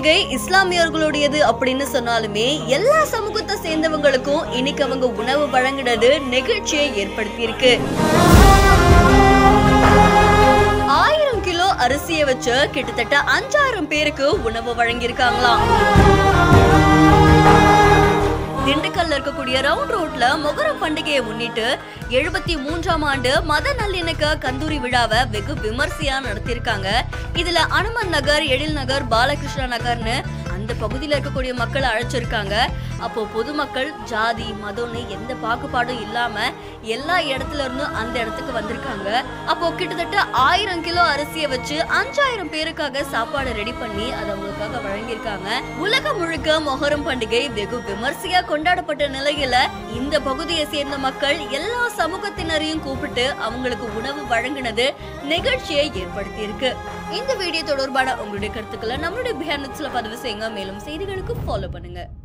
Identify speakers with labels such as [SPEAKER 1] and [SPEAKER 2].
[SPEAKER 1] பண்டிகை இஸ்லாமியர்களுடையது அப்படின்னு சொன்னாலுமே எல்லா சமூகத்தை சேர்ந்தவங்களுக்கும் இன்னைக்கு அவங்க உணவு வழங்குனது நெகிழ்ச்சியை ஏற்படுத்தியிருக்கு ஆயிரம் கிலோ அரிசியை வச்சு கிட்டத்தட்ட அஞ்சாயிரம் பேருக்கு உணவு வழங்கியிருக்காங்களாம் திண்டுக்கல்ல இருக்கக்கூடிய ரவுண்ட் ரோட்ல மொகரம் பண்டிகையை முன்னிட்டு எழுபத்தி மூன்றாம் ஆண்டு மத நல்லிணக்க கந்தூரி விழாவை வெகு விமர்சையா நடத்தியிருக்காங்க இதுல அனுமன் நகர் எழில் நகர் பாலகிருஷ்ணா நகர்னு அந்த பகுதியில இருக்கக்கூடிய மக்களை அழைச்சிருக்காங்க அப்போ பொதுமக்கள் ஜாதி மதம்னு எந்த பாகுபாடும் இல்லாம எல்லா இடத்துல இருந்தும் அந்த இடத்துக்கு வந்திருக்காங்க அப்போ கிட்டத்தட்ட ஆயிரம் கிலோ அரிசியை வச்சு அஞ்சாயிரம் பேருக்காக சாப்பாடு ரெடி பண்ணி அதை அவங்களுக்காக வழங்கியிருக்காங்க உலகம் முழுக்க மொஹரம் பண்டிகை வெகு விமர்சையா கொண்டாடப்பட்ட நிலையில இந்த பகுதியை சேர்ந்த மக்கள் எல்லா சமூகத்தினரையும் கூப்பிட்டு அவங்களுக்கு உணவு வழங்கினது நிகழ்ச்சியை ஏற்படுத்தியிருக்கு இந்த வீடியோ தொடர்பான உங்களுடைய கருத்துக்களை நம்மளுடைய பிஹானட்ஸ்ல பதிவு செய்யுங்க மேலும் செய்திகளுக்கு ஃபாலோ பண்ணுங்க